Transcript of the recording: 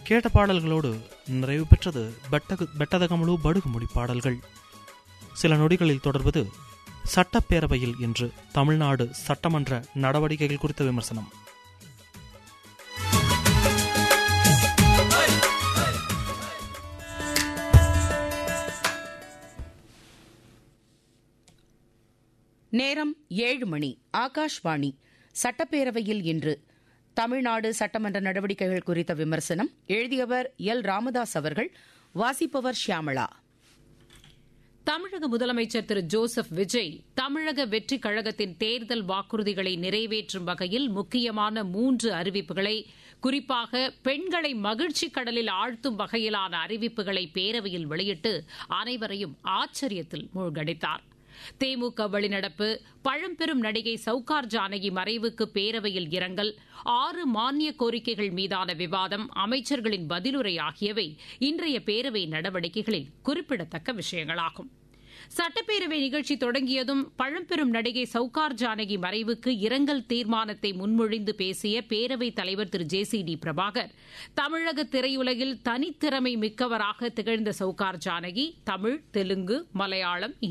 கேட்ட பாடல்களோடு நிறைவு பெற்றது பெட்டகு பெட்டதகமுழு படுகுமொழி பாடல்கள் சில நொடிகளில் தொடர்வது சட்டப்பேரவையில் இன்று தமிழ்நாடு சட்டமன்ற நடவடிக்கைகள் குறித்த விமர்சனம் நேரம் ஏழு மணி ஆகாஷ்வாணி சட்டப்பேரவையில் இன்று தமிழ்நாடு சட்டமன்ற நடவடிக்கைகள் குறித்த விமர்சனம் எழுதியவர் எல் ராமதாஸ் அவர்கள் வாசிப்பவர் ஷியாமளா தமிழக முதலமைச்சர் திரு ஜோசப் விஜய் தமிழக வெற்றிக் கழகத்தின் தேர்தல் வாக்குறுதிகளை நிறைவேற்றும் வகையில் முக்கியமான மூன்று அறிவிப்புகளை குறிப்பாக பெண்களை மகிழ்ச்சி கடலில் ஆழ்த்தும் வகையிலான அறிவிப்புகளை பேரவையில் வெளியிட்டு அனைவரையும் ஆச்சரியத்தில் மூழ்கடித்தார் திமுக வெளிநடப்பு பழம்பெரும் நடிகை சவுகார் ஜானகி மறைவுக்கு பேரவையில் இரங்கல் ஆறு மானிய கோரிக்கைகள் மீதான விவாதம் அமைச்சர்களின் பதிலுரை ஆகியவை இன்றைய பேரவை நடவடிக்கைகளில் குறிப்பிடத்தக்க விஷயங்களாகும் சட்டப்பேரவை நிகழ்ச்சி தொடங்கியதும் பழம்பெரும் நடிகை சவுகார் ஜானகி மறைவுக்கு இரங்கல் தீர்மானத்தை முன்மொழிந்து பேசிய பேரவைத் தலைவர் திரு ஜே சி டி பிரபாகர் தமிழக திரையுலகில் தனித்திறமை மிக்கவராக திகழ்ந்த சவுகார் ஜானகி தமிழ் தெலுங்கு மலையாளம்